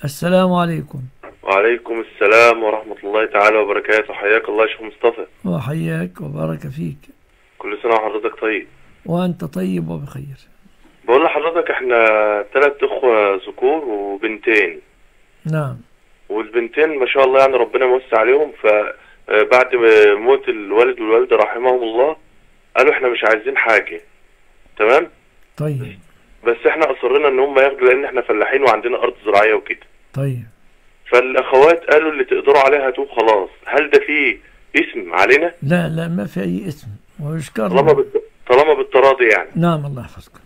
السلام عليكم وعليكم السلام ورحمة الله تعالى وبركاته حياك الله يا شيخ مصطفى وحياك وبارك فيك كل سنة وحضرتك طيب وأنت طيب وبخير بقول لحضرتك احنا تلات اخوة ذكور وبنتين نعم والبنتين ما شاء الله يعني ربنا موسع عليهم فبعد موت الوالد والوالدة رحمهم الله قالوا احنا مش عايزين حاجة تمام طيب بس احنا اصرنا ان هم ياخدوا لان احنا فلاحين وعندنا ارض زراعية وكده طيب فالاخوات قالوا اللي تقدروا عليها هاتوه خلاص هل ده فيه اسم علينا لا لا ما في أي اسم ويشكر طالما بت... طالما بالتراضي يعني نعم الله يحفظكم